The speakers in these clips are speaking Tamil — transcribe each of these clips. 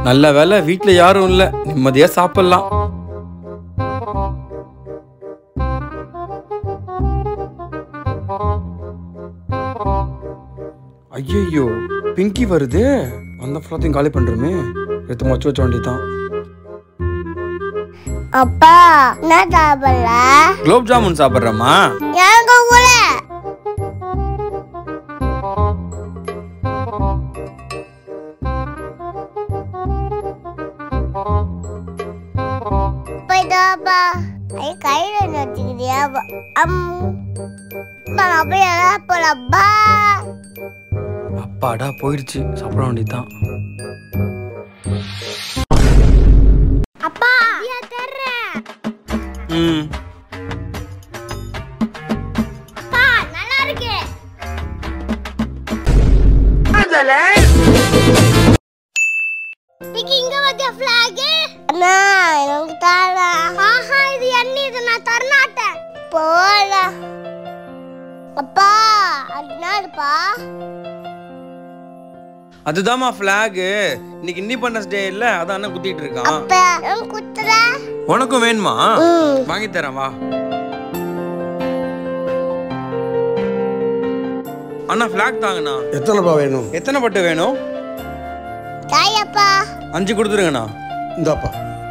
நல்ல வேலை வீட்ல யாரும் இல்ல நிம்மதியா சாப்பிடலாம் ஐயோ பிங்கி வருது அந்த ஃபுல்லாத்தையும் காலி பண்றோமே எடுத்து மச்சு வச்ச வேண்டியதான் அப்பா என்ன சாப்பிடல குலோப் ஜாமுன் சாப்பிட்றேம்மா எங்க கூட போயிட்டாப்பா ஐ கையில வச்சுக்கிறியா அம் நான் அப்படியே போலப்பா அப்பாடா போயிடுச்சு சாப்பிட வேண்டியதான் அப்பா தர்றேன் ம் அப்பா நல்லா இருக்கு இன்னைக்கு இங்க வச்ச ஃபிளாக் அண்ணா எனக்கு தார ஆஹா இது என்ன இது நான் தரமாட்டேன் போல அப்பா அதுனாலுப்பா அதுதாம்மா ஃபிளாக் இன்னைக்கு இண்டிபெண்டன்ஸ் டே இல்ல அதான் அண்ணன் குத்திட்டு இருக்கான் அப்ப நான் குத்துற உனக்கும் வேணுமா ம். வாங்கி தரேன் வா அண்ணா ஃபிளாக் தாங்கண்ணா எத்தனைப்பா வேணும் எத்தனை பட்டு வேணும் தாயப்பா அஞ்சு கொடுத்துருங்கண்ணா இந்தாப்பா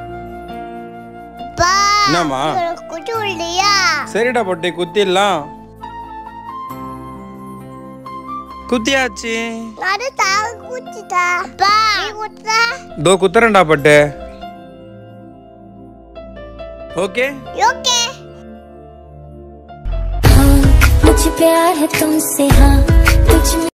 அப்பா என்னம்மா உனக்கு குத்து இல்லையா சரிடா பட்டு குத்திடலாம் குத்தியாச்சு நடு தாக குத்திட்டா அப்பா நீ குத்துற தோ குத்துறேன்டா பட்டு ஓகே ஓகே मुझे प्यार है तुमसे हाँ